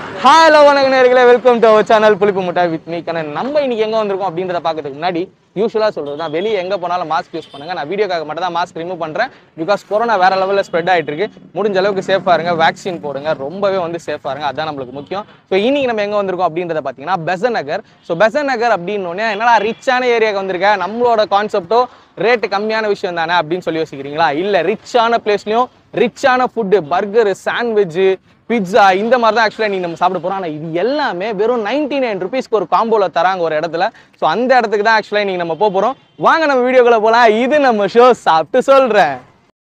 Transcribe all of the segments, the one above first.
hello வணக்கம் நேர்களே welcome to our channel புளிப்பு முட்டாய் வித் மீ கண்ணன் நம்ம இன்னைக்கு எங்க வந்திருக்கோம் அப்படின்றத பார்க்கறதுக்கு முன்னாடி யூஸ்வலா சொல்றது தான் வெளியே எங்க போனாலும் மாஸ்க் யூஸ் பண்ணுங்க நான் வீடியோக்காக மட்டும் தான் மாஸ்க் ரிமூவ் பண்றேன் பிகாஸ் கொரோனா வேற லெவலில் ஸ்ப்ரெட் ஆயிட்டு இருக்கு முடிஞ்ச அளவுக்கு சேஃபா இருங்க வேக்சின் போடுங்க ரொம்பவே வந்து சேஃபா இருங்க அதான் நம்மளுக்கு முக்கியம் ஸோ இன்னைக்கு நம்ம எங்க வந்திருக்கோம் அப்படின்றத பார்த்தீங்கன்னா பெசன் நகர் ஸோ பெசன் நகர் அப்படின்னு என்னடா ரிச்சான ஏரியாவுக்கு வந்திருக்க நம்மளோட கான்செப்டோ ரேட்டு கம்மியான விஷயம் தானே அப்படின்னு சொல்லி யோசிக்கிறீங்களா இல்ல ரிச்சான பிளேஸ்லயும் ரிச்சான ஃபுட்டு பர்கர் சாண்ட்விச் பிட்சா இந்த மாதிரி தான் ஆக்சுவலாக நீங்கள் நம்ம சாப்பிட போகிறோம் ஆனால் இது எல்லாமே வெறும் நைன்டி நைன் ருபீஸ்க்கு ஒரு காம்போவில் தராங்க ஒரு இடத்துல ஸோ அந்த இடத்துக்கு தான் ஆக்சுவலாக நீங்கள் நம்ம போக போகிறோம் வாங்க நம்ம வீடியோக்குள்ள போகலாம் இது நம்ம ஷோ சாப்பிட்டு சொல்கிறேன்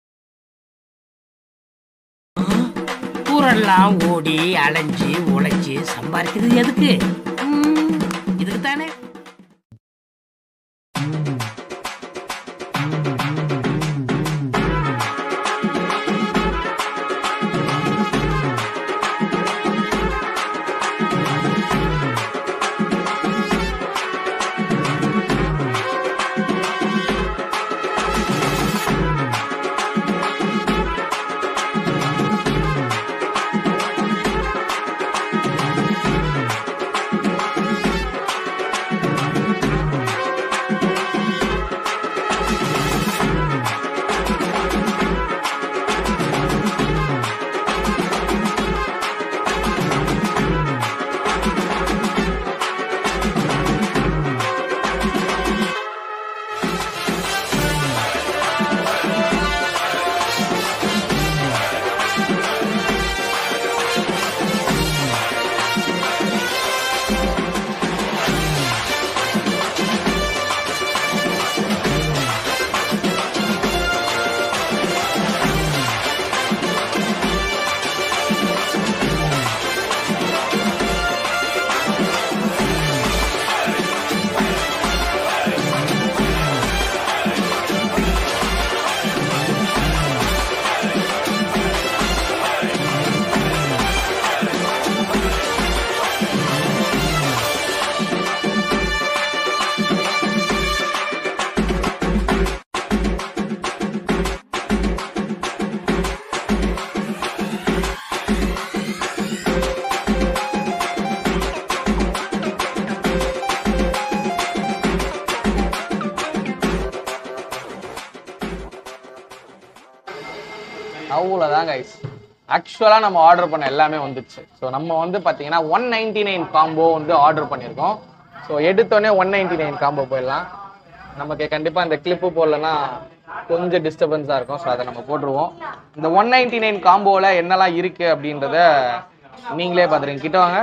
ஊரெல்லாம் ஓடி அலைஞ்சு உழைச்சு சம்பாதிக்கிறது எதுக்கு ம், இதுக்கு தானே அவ்வளோதான் கைஸ் ஆக்சுவலாக நம்ம ஆர்டர் பண்ண எல்லாமே வந்துச்சு ஸோ நம்ம வந்து பார்த்தீங்கன்னா ஒன் நைன்டி நைன் காம்போ வந்து ஆர்டர் பண்ணியிருக்கோம் ஸோ எடுத்தோடனே ஒன் நைன்டி நைன் காம்போ போயிடலாம் நமக்கு கண்டிப்பாக இந்த கிளிப்பு போடலன்னா கொஞ்சம் டிஸ்டர்பன்ஸாக இருக்கும் ஸோ அதை நம்ம போட்டுருவோம் இந்த ஒன் நைன்டி நைன் காம்போவில் என்னெல்லாம் இருக்குது அப்படின்றத நீங்களே பார்த்துருங்க கிட்ட வாங்க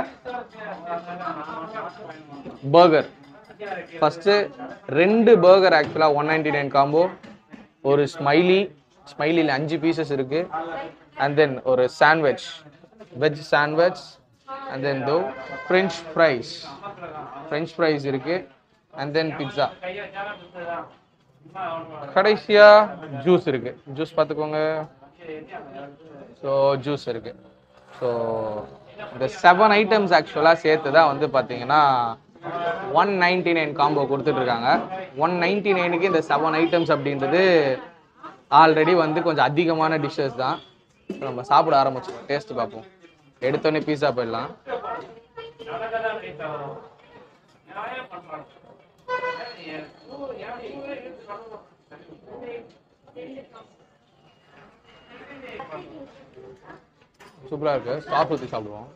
பர்கர் ஃபஸ்ட்டு ரெண்டு பர்கர் ஆக்சுவலாக ஒன் நைன்டி நைன் காம்போ ஒரு ஸ்மைலி ஸ்மைலியில் அஞ்சு பீசஸ் இருக்கு அண்ட் தென் ஒரு sandwich veg sandwich and then தோ ஃப்ரெஞ்ச் ஃப்ரைஸ் ஃப்ரெஞ்ச் ஃப்ரைஸ் இருக்கு அண்ட் தென் பிட்ஸா கடைசியா ஜூஸ் இருக்கு ஜூஸ் பார்த்துக்கோங்க ஸோ ஜூஸ் இருக்கு ஸோ இந்த செவன் ஐட்டம்ஸ் ஆக்சுவலாக சேர்த்து தான் வந்து பார்த்தீங்கன்னா ஒன் நைன்டி நைன் காம்போ கொடுத்துட்ருக்காங்க ஒன் நைன்டி நைனுக்கு இந்த செவன் ஐட்டம்ஸ் அப்படின்றது ஆல்ரெடி வந்து கொஞ்சம் அதிகமான டிஷ்ஷஸ் தான் இப்ப நம்ம சாப்பிட ஆரம்பிச்சிடும் டேஸ்ட் பார்ப்போம் எடுத்தோடனே பீஸா போயிடலாம் சூப்பரா இருக்கு சாஸ் ஊற்றி சாப்பிடுவோம்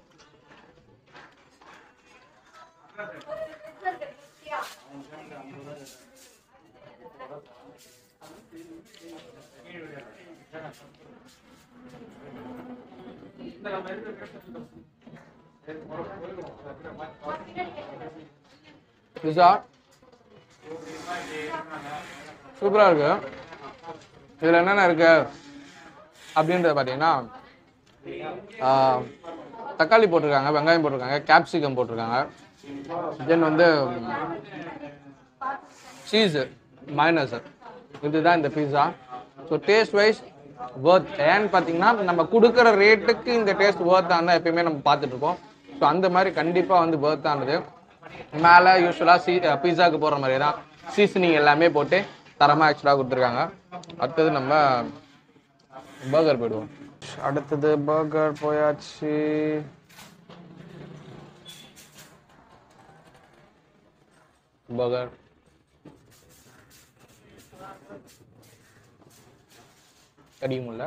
பிஸா சூப்பரா இருக்கு இதுல என்னென்ன இருக்கு அப்படின்றத பார்த்தீங்கன்னா ஆஹ், தக்காளி போட்டிருக்காங்க வெங்காயம் போட்டிருக்காங்க கேப்சிகம் போட்டிருக்காங்க தென் வந்து சீஸு மைனஸ் இதுதான் இந்த pizza so taste wise worth ஏன்னு பார்த்தீங்கன்னா நம்ம கொடுக்குற ரேட்டுக்கு இந்த டேஸ்ட் ஒர்த்தான் தான் எப்பயுமே நம்ம பார்த்துட்டு இருக்கோம் ஸோ அந்த மாதிரி கண்டிப்பாக வந்து ஒர்த்தானது மேலே யூஸ்வலாக சீ பீஸாக்கு போடுற மாதிரி தான் சீசனிங் எல்லாமே போட்டு தரமாக ஆக்சுவலாக கொடுத்துருக்காங்க அடுத்தது நம்ம பர்கர் போயிடுவோம் அடுத்தது பர்கர் போயாச்சு பர்கர் கடியும் இல்லை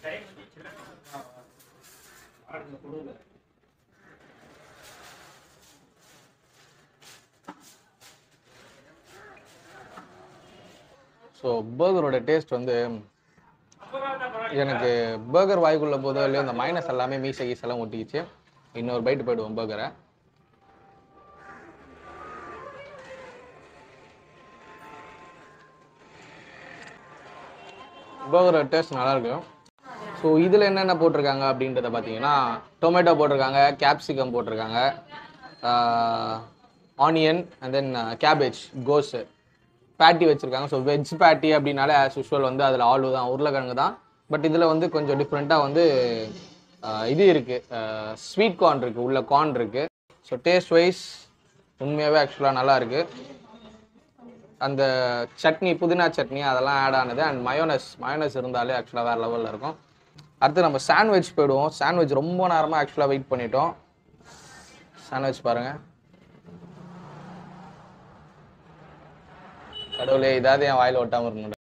ஸோ பர்கரோட டேஸ்ட் வந்து எனக்கு பர்கர் வாய்க்குள்ள போதோ இல்லையோ அந்த மைனஸ் எல்லாமே மீசை கீஸ் எல்லாம் ஒட்டிக்கிச்சு இன்னொரு பைட்டு போயிடுவோம் பர்கரை பர்கரோட டேஸ்ட் நல்லா இருக்கு ஸோ இதில் என்னென்ன போட்டிருக்காங்க அப்படின்றத பார்த்தீங்கன்னா டொமேட்டோ போட்டிருக்காங்க கேப்சிகம் போட்டிருக்காங்க ஆனியன் அண்ட் தென் கேபேஜ் கோஸு பேட்டி வச்சுருக்காங்க ஸோ வெஜ் பேட்டி அப்படின்னாலே ஆஸ் யூஷுவல் வந்து அதில் ஆலு தான் உருளைக்கிழங்கு தான் பட் இதில் வந்து கொஞ்சம் டிஃப்ரெண்ட்டாக வந்து ஆஹ் இது இருக்குது ஸ்வீட் கார்ன் இருக்குது உள்ள கார்ன் இருக்குது ஸோ டேஸ்ட் வைஸ் உண்மையாகவே ஆக்சுவலாக நல்லா இருக்குது அந்த சட்னி புதினா சட்னி அதெல்லாம் ஆட் ஆனது அண்ட் மயோனஸ் மயோனஸ் இருந்தாலே ஆக்சுவலாக வேறு லெவலில் இருக்கும் அடுத்து நம்ம சாண்ட்விச் போயிடுவோம் சாண்ட்விச் ரொம்ப நேரமாக ஆக்சுவலாக வெயிட் பண்ணிட்டோம் சாண்ட்விச் பாருங்கள் கடவுளே இதாவது என் வாயில் ஒட்டாமல் இருக்கணும்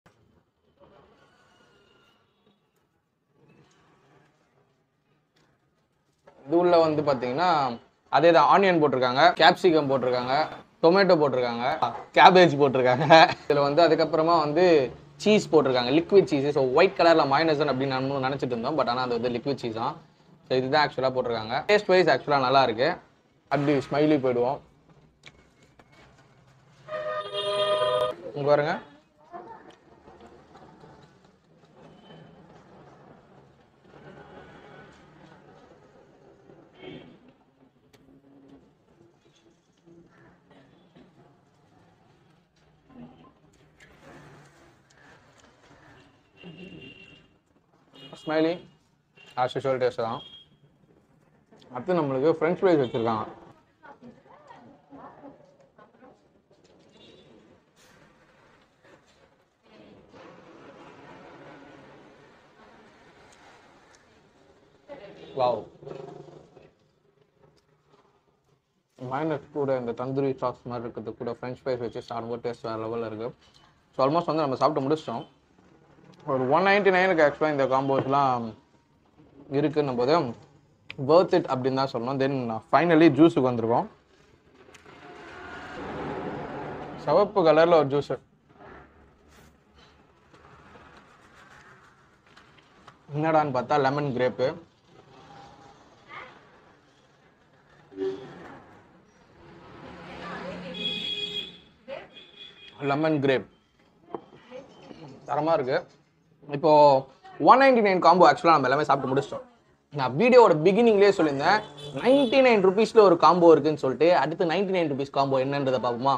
இது உள்ள வந்து பார்த்தீங்கன்னா அதே தான் ஆனியன் போட்டிருக்காங்க கேப்சிகம் போட்டிருக்காங்க டொமேட்டோ போட்டிருக்காங்க கேபேஜ் போட்டிருக்காங்க இதில் வந்து அதுக்கப்புறமா வந்து சீஸ் போட்டிருக்காங்க லிக்விட் சீஸ் ஸோ ஒயிட் கலரில் மைனஸன் அப்படின்னு நம்ம நினச்சிட்டு இருந்தோம் பட் ஆனால் அது வந்து லிக்விட் சீஸ் தான் ஸோ இதுதான் ஆக்சுவலாக போட்டிருக்காங்க டேஸ்ட் வைஸ் ஆக்சுவலாக நல்லா இருக்கு அப்படி ஸ்மைலி போயிடுவோம் இங்க பாருங்க ஸ்மைலி ஆஸ் யூஷுவல் டேஸ்ட் தான் அடுத்து நம்மளுக்கு ஃப்ரெஞ்ச் ஃப்ரைஸ் வச்சுருக்காங்க வாவ் மைனஸ் கூட இந்த தந்தூரி சாஸ் மாதிரி இருக்கிறது கூட ஃப்ரெஞ்ச் ஃப்ரைஸ் வச்சு சாப்பிடும்போது டேஸ்ட் வேறு லெவலில் இருக்குது ஸோ ஆல்மோஸ்ட் வந்து நம்ம சாப்பிட்டு முடிச்சிட்டோம் ஒரு ஒன் நைன்ட்டி நைனுக்கு ஆக்சுவலாக இந்த காம்போஸ்லாம் இருக்குன்னும் போது worth இட் அப்படின்னு தான் சொல்லணும் தென் ஃபைனலி ஜூஸுக்கு வந்திருக்கோம் சிவப்பு கலரில் ஒரு ஜூஸு என்னடான்னு பார்த்தா லெமன் கிரேப்பு லெமன் கிரேப் தரமாக இருக்கு இப்போ ஒன் நைன்டி நைன் காம்போ ஆக்சுவலாக நம்ம எல்லாமே சாப்பிட்டு முடிச்சிட்டோம் நான் வீடியோவோட பிகினிங்லேயே சொல்லியிருந்தேன் நைன்டி நைன் ருபீஸில் ஒரு காம்போ இருக்குன்னு சொல்லிட்டு அடுத்து நைன்டி நைன் ருபீஸ் காம்போ என்னன்றதை பார்ப்போமா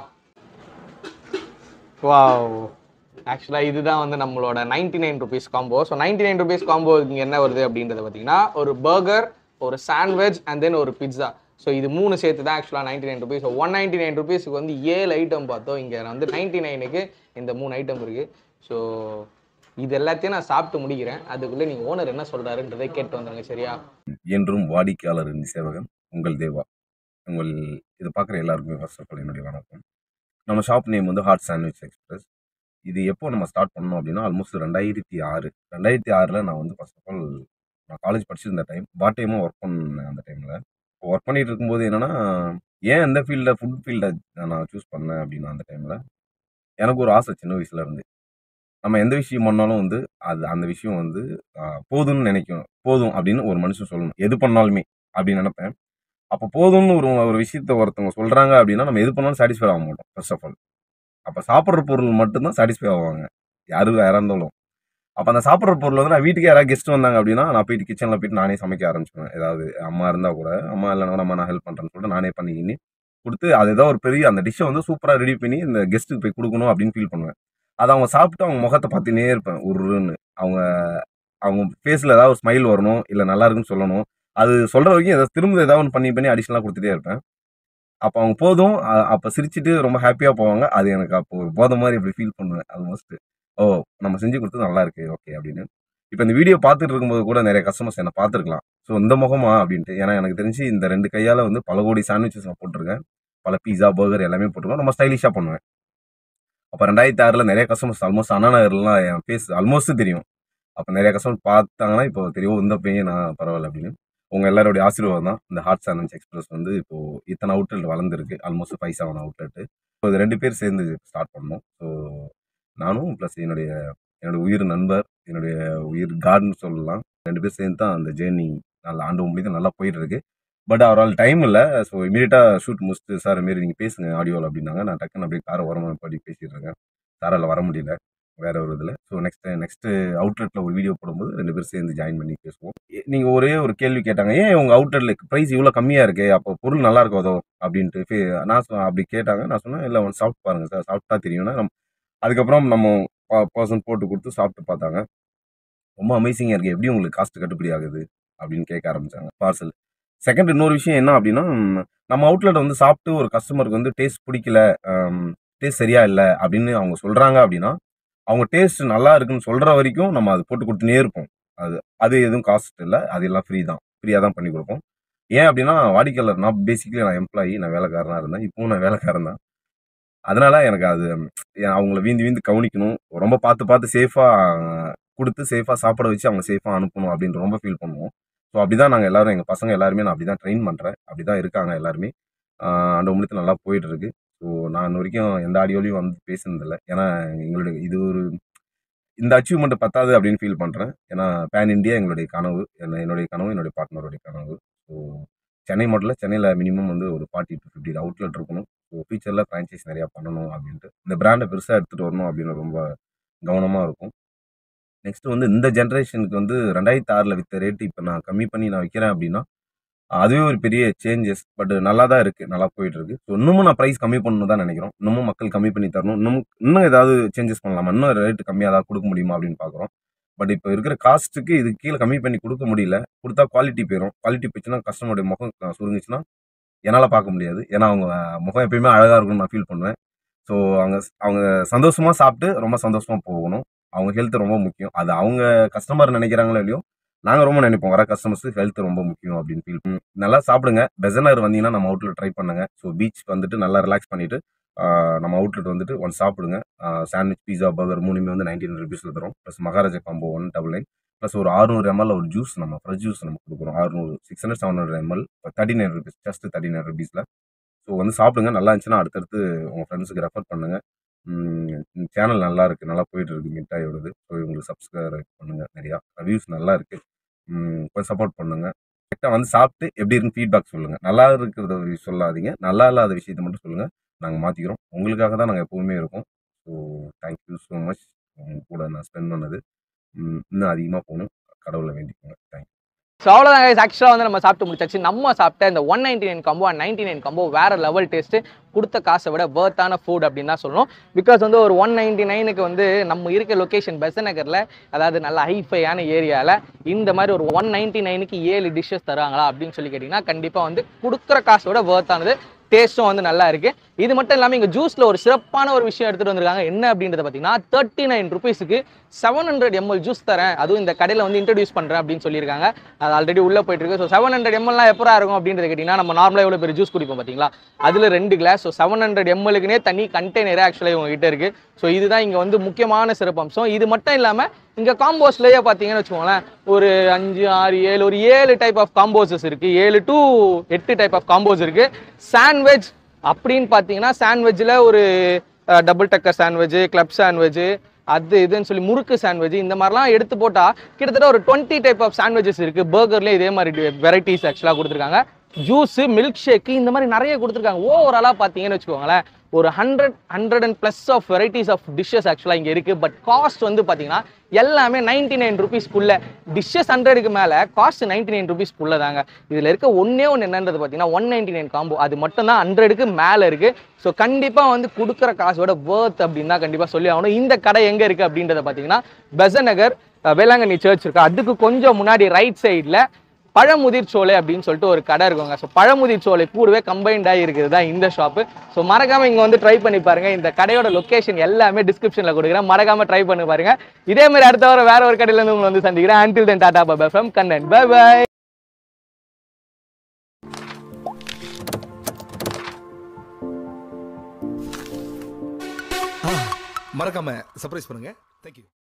வாவ் ஆக்சுவலாக இதுதான் வந்து நம்மளோட ninety nine rupees combo so ninety nine rupees combo இங்கே என்ன வருது அப்படின்றத பார்த்தீங்கன்னா ஒரு பர்கர் ஒரு சாண்ட்விச் அண்ட் தென் ஒரு பிட்ஸா ஸோ இது மூணு சேர்த்து தான் ஆக்சுவலாக ninety nine rupees one ninety nine ருபீஸுக்கு வந்து ஏழு ஐட்டம் பார்த்தோம் இங்கே வந்து நைன்டி நைனுக்கு இந்த மூணு ஐட்டம் இருக்குது ஸோ இது எல்லாத்தையும் நான் சாப்பிட்டு முடிக்கிறேன் அதுக்குள்ளே நீங்கள் ஓனர் என்ன சொல்கிறாருன்றதை கேட்டு வந்துடுங்க சரியா என்றும் வாடிக்கையாளரின் சேவகன் உங்கள் தேவா உங்கள் இதை பார்க்குற எல்லாருக்குமே ஃபர்ஸ்ட் ஆஃப் ஆல் என்னுடைய வணக்கம் நம்ம ஷாப் நேம் வந்து ஹாட் சாண்ட்விச் எக்ஸ்பிரஸ் இது எப்போ நம்ம ஸ்டார்ட் பண்ணோம் அப்படின்னா ஆல்மோஸ்ட் ரெண்டாயிரத்தி ஆறு ரெண்டாயிரத்தி ஆறில் நான் வந்து ஃபர்ஸ்ட் ஆஃப் ஆல் நான் காலேஜ் படிச்சிருந்த டைம் பார்ட் டைமாக ஒர்க் பண்ணேன் அந்த டைமில் ஒர்க் பண்ணிட்டு இருக்கும்போது என்னன்னா ஏன் இந்த ஃபீல்டில் ஃபுட் ஃபீல்டை நான் சூஸ் பண்ணேன் அப்படின்னா அந்த டைமில் எனக்கு ஒரு ஆசை சின்ன வயசுல இருந்து நம்ம எந்த விஷயம் பண்ணாலும் வந்து அது அந்த விஷயம் வந்து ஆஹ், போதும்னு நினைக்கும் போதும் அப்படின்னு ஒரு மனுஷன் சொல்லணும் எது பண்ணாலுமே அப்படின்னு நினைப்பேன் அப்போ போதும்னு ஒரு ஒரு விஷயத்த ஒருத்தவங்க சொல்றாங்க அப்படின்னா நம்ம எது பண்ணாலும் சாட்டிஸ்ஃபை ஆக மாட்டோம் ஃபர்ஸ்ட் ஆஃப் ஆல் அப்போ சாப்பிட்ற பொருள் மட்டும்தான் சாட்டிஸ்ஃபை ஆவாங்க யாரு யாரா இருந்தாலும் அப்போ அந்த சாப்பிட்ற பொருள் வந்து நான் வீட்டுக்கு யாராவது கெஸ்ட் வந்தாங்க அப்படின்னா நான் போயிட்டு கிச்சனில் போயிட்டு நானே சமைக்க ஆரம்பிச்சிடுவேன் ஏதாவது அம்மா இருந்தால் கூட அம்மா இல்லைனா நம்ம நான் ஹெல்ப் பண்ணுறேன்னு சொல்லிட்டு நானே பண்ணிக்கின்னு கொடுத்து அது ஏதோ ஒரு பெரிய அந்த டிஷ்ஷை வந்து சூப்பராக ரெடி பண்ணி இந்த கெஸ்ட்டுக்கு போய் கொடுக்கணும் அப்படின்னு ஃபீல் பண்ணுவேன் அதை அவங்க சாப்பிட்டு அவங்க முகத்தை பார்த்துனே இருப்பேன் உருன்னு அவங்க அவங்க ஃபேஸில் ஏதாவது ஒரு ஸ்மைல் வரணும் இல்லை நல்லா இருக்குன்னு சொல்லணும் அது சொல்கிற வரைக்கும் ஏதாவது திரும்ப ஏதாவது ஒன்று பண்ணி பண்ணி அடிஷ்னலாக கொடுத்துட்டே இருப்பேன் அப்போ அவங்க போதும் அ- அப்போ சிரிச்சிட்டு ரொம்ப ஹாப்பியாக போவாங்க அது எனக்கு அப்போ ஒரு போதை மாதிரி அப்படி ஃபீல் பண்ணுவேன் ஆல்மோஸ்ட் ஓ நம்ம செஞ்சு கொடுத்தது நல்லா இருக்கு ஓகே அப்படின்னு இப்போ இந்த வீடியோ பார்த்துட்டு இருக்கும்போது கூட நிறைய கஸ்டமர்ஸ் என்னை பார்த்துருக்கலாம் ஸோ இந்த முகமா அப்படின்ட்டு ஏன்னா எனக்கு தெரிஞ்சு இந்த ரெண்டு கையால் வந்து பல கோடி சாண்ட்விச்சஸ் நான் போட்டிருக்கேன் பல பீஸா பர்கர் எல்லாமே போட்டிருக்கோம் ரொம்ப ஸ்டைலிஷாக பண்ணுவேன் அப்போ ரெண்டாயிரத்தி ஆறில் நிறைய கஸ்டமர்ஸ் ஆல்மோஸ்ட் அண்ணா நகர்லாம் என் ஃபேஸ் ஆல்மோஸ்ட் தெரியும் அப்போ நிறைய கஸ்டமர் பார்த்தாங்கன்னா இப்போ தெரியும் இந்த பையன் நான் பரவாயில்ல அப்படின்னு உங்கள் எல்லாருடைய ஆசீர்வாதம் தான் இந்த ஹாட் சாண்ட்விச் எக்ஸ்பிரஸ் வந்து இப்போ இத்தனை அவுட்லெட் வளர்ந்துருக்கு almost five seven outlet so இது ரெண்டு பேர் சேர்ந்து ஸ்டார்ட் பண்ணோம் ஸோ நானும் ப்ளஸ் என்னுடைய என்னோட உயிர் நண்பர் என்னுடைய உயிர் கார்டுன்னு சொல்லலாம் ரெண்டு பேர் சேர்ந்து தான் அந்த ஜேர்னி நல்லா ஆண்டு முடியுது நல்லா போயிட்டு இருக்கு பட் அவரால் டைம் இல்லை ஸோ இமீடியட்டாக ஷூட் முடிச்சுட்டு சார் மாரி நீங்கள் பேசுங்க ஆடியோவில் அப்படின்னாங்க நான் டக்குன்னு அப்படியே காரை வரணும் படி பேசிட்டு இருக்கேன் சாரால் வர முடியல வேற ஒரு இதில் ஸோ நெக்ஸ்ட் நெக்ஸ்ட் அவுட்லெட்டில் ஒரு வீடியோ போடும்போது ரெண்டு பேரும் சேர்ந்து ஜாயின் பண்ணி பேசுவோம் நீங்கள் ஒரே ஒரு கேள்வி கேட்டாங்க ஏன் உங்கள் அவுட்லெட்டில் ப்ரைஸ் இவ்வளோ கம்மியாக இருக்கு அப்போ பொருள் நல்லா இருக்காதோ அப்படின்ட்டு ஃபே- நான் சொ- அப்படி கேட்டாங்க நான் சொன்னேன் இல்லை ஒன்று சாப்பிட்டு பாருங்க சார் சாப்பிட்டா தெரியும்னா நம்ம அதுக்கப்புறம் நம்ம பர்சன் போட்டு கொடுத்து சாப்பிட்டு பார்த்தாங்க ரொம்ப அமேசிங்காக இருக்குது எப்படி உங்களுக்கு காஸ்ட் கட்டுப்படி ஆகுது அப்படின்னு கேட்க ஆரம்பிச்சாங்க பார்சல் செகண்ட் இன்னொரு விஷயம் என்ன அப்படின்னா ம், நம்ம அவுட்லெட் வந்து சாப்பிட்டு ஒரு கஸ்டமருக்கு வந்து டேஸ்ட் பிடிக்கல டேஸ்ட் சரியா இல்லை அப்படின்னு அவங்க சொல்றாங்க அப்படின்னா அவங்க டேஸ்ட் நல்லா இருக்குன்னு சொல்ற வரைக்கும் நம்ம அது போட்டு கொடுத்துனே இருப்போம் அது அது எதுவும் காஸ்ட் இல்லை அது எல்லாம் ஃப்ரீ தான் ஃப்ரீயாக தான் பண்ணி கொடுப்போம் ஏன் அப்படின்னா வாடிக்கையாளர் நான் பேசிக்கலி நான் எம்ப்ளாயி நான் வேலைக்காரனாக இருந்தேன் இப்பவும் நான் வேலைக்காரன் தான் அதனால எனக்கு அது ம், ஏன் அவங்கள வீந்து வீந்து கவனிக்கணும் ரொம்ப பார்த்து பார்த்து சேஃபாக கொடுத்து சேஃபாக சாப்பிட வச்சு அவங்க சேஃபாக அனுப்பணும் அப்படின்னு ரொம்ப ஃபீல் பண்ணுவோம் ஸோ அப்படி தான் நாங்கள் எல்லாரும் எங்கள் பசங்க எல்லாருமே நான் அப்படி தான் ட்ரெயின் பண்ணுறேன் அப்படி தான் இருக்காங்க எல்லாருமே ஆஹ் அந்த உங்களுக்கு நல்லா போயிட்டு இருக்கு ஸோ நான் இன்ன வரைக்கும் எந்த ஆடியோலையும் வந்து பேசுனதில்லை ஏன்னா எங்களுடைய இது ஒரு இந்த அச்சீவ்மெண்ட் பத்தாது அப்படின்னு ஃபீல் பண்ணுறேன் ஏன்னா பேன் இந்தியா எங்களுடைய கனவு என்ன- என்னுடைய கனவு என்னுடைய பார்ட்னருடைய கனவு ஸோ சென்னை மாடலில் சென்னையில் மினிமம் வந்து ஒரு ஃபார்ட்டி டு ஃபிஃப்டி அவுட்லெட் இருக்கணும் ஸோ ஃபியூச்சரில் ஃப்ரான்ச்சைஸ் நிறையா பண்ணணும் அப்படின்ட்டு இந்த பிராண்டை பெருசாக எடுத்துகிட்டு வரணும் அப்படின்னு ரொம்ப கவனமாக இருக்கும் நெக்ஸ்ட் வந்து இந்த ஜென்ரேஷனுக்கு வந்து ரெண்டாயிரத்தி ஆறில் வித்த ரேட்டு இப்போ நான் கம்மி பண்ணி நான் விற்கிறேன் அப்படின்னா அதுவே ஒரு பெரிய சேஞ்சஸ் பட் நல்லா தான் இருக்குது நல்லா போயிட்டு இருக்கு ஸோ இன்னமும் நான் ப்ரைஸ் கம்மி பண்ணணும் தான் நினைக்கிறோம் இன்னமும் மக்கள் கம்மி பண்ணி தரணும் இன்னும் இன்னும் ஏதாவது சேஞ்சஸ் பண்ணலாமா இன்னும் ரேட்டு கம்மியாக ஏதாவது கொடுக்க முடியுமா அப்படின்னு பார்க்குறோம் பட் இப்போ இருக்கிற காஸ்ட்டுக்கு இது கீழே கம்மி பண்ணி கொடுக்க முடியல கொடுத்தா குவாலிட்டி போயிடும் குவாலிட்டி போச்சுன்னா கஸ்டமருடைய முகம் க- சுருங்குச்சுன்னா என்னால் பார்க்க முடியாது ஏன்னா அவங்க முகம் எப்பயுமே அழகாக இருக்கும்னு நான் ஃபீல் பண்ணுவேன் ஸோ அவங்க அவங்க சந்தோஷமாக சாப்பிட்டு ரொம்ப சந்தோஷமாக போகணும் அவங்க ஹெல்த் ரொம்ப முக்கியம் அது அவங்க கஸ்டமர் நினைக்கிறாங்களோ இல்லையோ நாங்கள் ரொம்ப நினைப்போம் வர கஸ்டமர்ஸ் ஹெல்த் ரொம்ப முக்கியம் அப்படின்னு ஃபீல் பண்ணி நல்லா சாப்பிடுங்க பெசனர் வந்தீங்கன்னா நம்ம அவுட்லெட் ட்ரை பண்ணுங்க ஸோ பீச் வந்துட்டு நல்லா ரிலாக்ஸ் பண்ணிட்டு ஆஹ் நம்ம அவுட்லெட் வந்துட்டு ஒன் சாப்பிடுங்க சாண்ட்விச் பீஸா பர்கர் மூணுமே வந்து நைன்டீன் ருபீஸில் தரும் plus Maharaja combo one double nine plus ஒரு ஆறுநூறு எம்எல் ஒரு ஜூஸ் நம்ம ஃப்ரெஷ் ஜூஸ் நம்ம கொடுக்குறோம் ஆறுநூறு six hundred seven hundred ml thirty nine rupees just thirty nine ருபீஸில் ஸோ வந்து சாப்பிடுங்க நல்லா இருந்துச்சுன்னா அடுத்தடுத்து உங்கள் ஃப்ரெண்ட்ஸுக்கு ரெஃபர் பண்ணுங்க சேனல் நல்லா இருக்கு நல்லா போயிட்டு இருக்கு மிட்டாயோடது ஸோ உங்களுக்கு சப்ஸ்கிரைப் பண்ணுங்க நிறையா ரிவ்யூஸ் நல்லா இருக்கு ம், கொஞ்சம் சப்போர்ட் பண்ணுங்க கரெக்டாக வந்து சாப்பிட்டு எப்படி இருக்குன்னு ஃபீட்பேக் சொல்லுங்க நல்லா இருக்கிறத சொல்லாதீங்க நல்லா இல்லாத விஷயத்த மட்டும் சொல்லுங்க நாங்கள் மாற்றிக்கிறோம் உங்களுக்காக தான் நாங்கள் எப்பவுமே இருக்கோம் ஸோ தேங்க்யூ ஸோ மச் உங்க கூட நான் ஸ்பெண்ட் பண்ணது ம், இன்னும் அதிகமாக போகணும் கடவுளை வேண்டிக்கோங்க தேங்க்யூ ஸோ அவ்வளோதாங்க ஆக்சுவலாக வந்து நம்ம சாப்பிட்டு முடிச்சாச்சு நம்ம சாப்பிட்ட இந்த one ninety nine combo and ninety nine combo வேற லெவல் டேஸ்ட்டு கொடுத்த காசை விட வேர்த்தான ஃபுட் அப்படின்னு தான் சொல்லணும் பிகாஸ் வந்து ஒரு ஒன் நைன்டி நைனுக்கு வந்து நம்ம இருக்க லொக்கேஷன் பெசநகரில் அதாவது நல்ல ஹைஃபையான ஏரியாவில் இந்த மாதிரி ஒரு ஒன் நைன்டி நைனுக்கு ஏழு டிஷ்ஷஸ் தராங்களா அப்படின்னு சொல்லி கேட்டிங்கன்னா கண்டிப்பாக வந்து கொடுக்குற காசோட வேர்த்தானது டேஸ்ட்டும் வந்து நல்லா இருக்கு இது மட்டும் இல்லாமல் இங்கே ஜூஸில் ஒரு சிறப்பான ஒரு விஷயம் எடுத்துகிட்டு வந்திருக்காங்க என்ன அப்படின்றத பார்த்தீங்கன்னா தேர்ட்டி நைன் ருபீஸுக்கு செவன் ஹண்ட்ரட் எம்எல் ஜூஸ் தரேன் அதுவும் இந்த கடையில் வந்து இன்ட்ரடியூஸ் பண்ணுறேன் அப்படின்னு சொல்லியிருக்காங்க அது ஆல்ரெடி உள்ளே போயிட்டு இருக்கு ஸோ செவன் ஹண்ட்ரட் எம்எல்லாம் எப்பரா இருக்கும் அப்படின்றத கேட்டிங்கன்னா நம்ம நார்மலாக எவ்வளோ பெரிய ஜூஸ் குடிப்போம் பார்த்தீங்களா அதில் ரெண்டு கிளாஸ் ஸோ செவன் ஹண்ட்ரட் எம்எல்க்குனே தனி கண்டெய்னரே ஆக்சுவலாக இவங்க கிட்ட இருக்கு ஸோ இதுதான் இங்கே வந்து முக்கியமான சிறப்பம்சம் இது மட்டும் இல்லாமல் இங்கே காம்போஸ்லேயே பார்த்தீங்கன்னு வச்சுக்கோங்களேன் ஒரு அஞ்சு ஆறு ஏழு ஒரு ஏழு டைப் ஆஃப் காம்போசஸ் இருக்கு ஏழு டு எட்டு டைப் ஆஃப் காம்போஸ் இருக்கு சாண்ட்விச் அப்படின்னு பார்த்தீங்கன்னா சாண்ட்விச்சில் ஒரு double decker sandwich club sandwich அது இதுன்னு சொல்லி முறுக்கு சாண்ட்விச் இந்த மாதிரிலாம் எடுத்து போட்டால் கிட்டத்தட்ட ஒரு டுவெண்ட்டி டைப் ஆஃப் சாண்ட்விச்சஸ் இருக்குது பர்கர்லேயே இதே மாதிரி வெரைட்டிஸ் ஆக்சுவலாக கொடுத்துருக்காங்க ஜூஸு மில்க் ஷேக்கு இந்த மாதிரி நிறைய கொடுத்துருக்காங்க ஓவராலாக பார்த்தீங்கன்னு வச்சுக்கோங்களேன் ஒரு hundred hundred and plus of varieties of dishes ஆக்சுவலாக இங்கே இருக்குது பட் காஸ்ட் வந்து பார்த்தீங்கன்னா எல்லாமே நைன்டி நைன் ருபீஸ்க்குள்ள டிஷ்ஷஸ் ஹண்ட்ரடுக்கு மேலே காஸ்ட் நைன்டி நைன் ருபீஸ்க்குள்ள தாங்க இதில் இருக்க ஒன்றே ஒன்று என்னன்றது பார்த்தீங்கன்னா ஒன் நைன்டி நைன் காம்போ அது மட்டும் தான் ஹண்ட்ரடுக்கு மேலே இருக்குது ஸோ கண்டிப்பாக வந்து கொடுக்குற காசோட வேர்த் அப்படின்னு தான் கண்டிப்பாக சொல்லி ஆகணும் இந்த கடை எங்கே இருக்குது அப்படின்றத பார்த்தீங்கன்னா பெசநகர் அஹ், வேளாங்கண்ணி சர்ச் இருக்கு அதுக்கு கொஞ்சம் முன்னாடி ரைட் சைடில் பழமுதிர் சோலை அப்படின்னு சொல்லிட்டு ஒரு கடை இருக்குங்க ஸோ பழமுதிர் சோலை கூடவே கம்பைண்டாகி இருக்குது தான் இந்த ஷாப்பு ஸோ மறக்காம இங்கே வந்து ட்ரை பண்ணி பாருங்க இந்த கடையோட லொகேஷன் எல்லாமே டிஸ்கிரிப்ஷனில் கொடுக்குறேன் மறக்காம ட்ரை பண்ணி பாருங்க இதே மாதிரி அடுத்த வாரம் வேற ஒரு கடையில இருந்து உங்களை வந்து சந்திக்கிறேன் until then tata bye from Kannan bye bye மறக்காம சர்ப்ரைஸ் பண்ணுங்க தேங்க்யூ